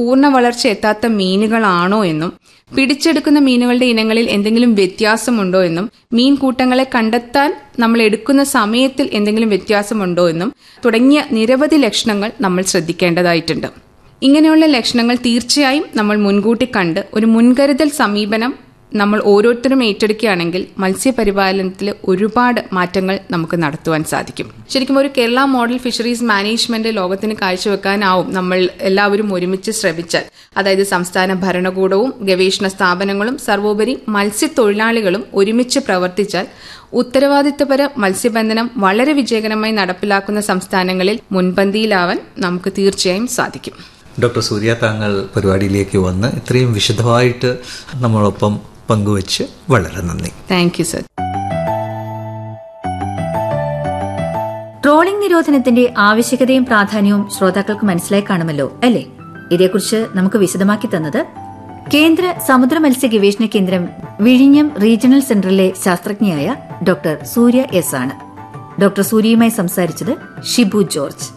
പൂർണ്ണ വളർച്ച എത്താത്ത മീനുകളാണോ എന്നും പിടിച്ചെടുക്കുന്ന മീനുകളുടെ ഇനങ്ങളിൽ എന്തെങ്കിലും വ്യത്യാസമുണ്ടോ എന്നും മീൻ കൂട്ടങ്ങളെ കണ്ടെത്താൻ നമ്മൾ എടുക്കുന്ന സമയത്തിൽ എന്തെങ്കിലും വ്യത്യാസമുണ്ടോ എന്നും തുടങ്ങിയ നിരവധി ലക്ഷണങ്ങൾ നമ്മൾ ശ്രദ്ധിക്കേണ്ടതായിട്ടുണ്ട് ഇങ്ങനെയുള്ള ലക്ഷണങ്ങൾ തീർച്ചയായും നമ്മൾ മുൻകൂട്ടി കണ്ട് ഒരു മുൻകരുതൽ സമീപനം നമ്മൾ ഓരോരുത്തരും ഏറ്റെടുക്കുകയാണെങ്കിൽ മത്സ്യപരിപാലനത്തിൽ ഒരുപാട് മാറ്റങ്ങൾ നമുക്ക് നടത്തുവാൻ സാധിക്കും ശരിക്കും ഒരു കേരള മോഡൽ ഫിഷറീസ് മാനേജ്മെന്റ് ലോകത്തിന് കാഴ്ചവെക്കാനാവും നമ്മൾ എല്ലാവരും ഒരുമിച്ച് ശ്രമിച്ചാൽ അതായത് സംസ്ഥാന ഭരണകൂടവും ഗവേഷണ സ്ഥാപനങ്ങളും സർവോപരി മത്സ്യത്തൊഴിലാളികളും ഒരുമിച്ച് പ്രവർത്തിച്ചാൽ ഉത്തരവാദിത്തപര മത്സ്യബന്ധനം വളരെ വിജയകരമായി നടപ്പിലാക്കുന്ന സംസ്ഥാനങ്ങളിൽ മുൻപന്തിയിലാവാൻ നമുക്ക് തീർച്ചയായും സാധിക്കും ഡോക്ടർ സൂര്യ താങ്കൾ പരിപാടിയിലേക്ക് വന്ന് ഇത്രയും വിശദമായിട്ട് നമ്മളൊപ്പം പങ്കുവച്ച് വളരെ നന്ദി താങ്ക് യു സർ ട്രോളിംഗ് നിരോധനത്തിന്റെ ആവശ്യകതയും പ്രാധാന്യവും ശ്രോതാക്കൾക്ക് മനസ്സിലായി കാണുമല്ലോ അല്ലേ ഇതേക്കുറിച്ച് നമുക്ക് വിശദമാക്കി തന്നത് കേന്ദ്ര സമുദ്ര മത്സ്യ ഗവേഷണ കേന്ദ്രം വിഴിഞ്ഞം റീജിയണൽ സെന്ററിലെ ശാസ്ത്രജ്ഞയായ ഡോക്ടർ സൂര്യ എസ് ആണ് ഡോക്ടർ സൂര്യയുമായി സംസാരിച്ചത് ഷിബു ജോർജ്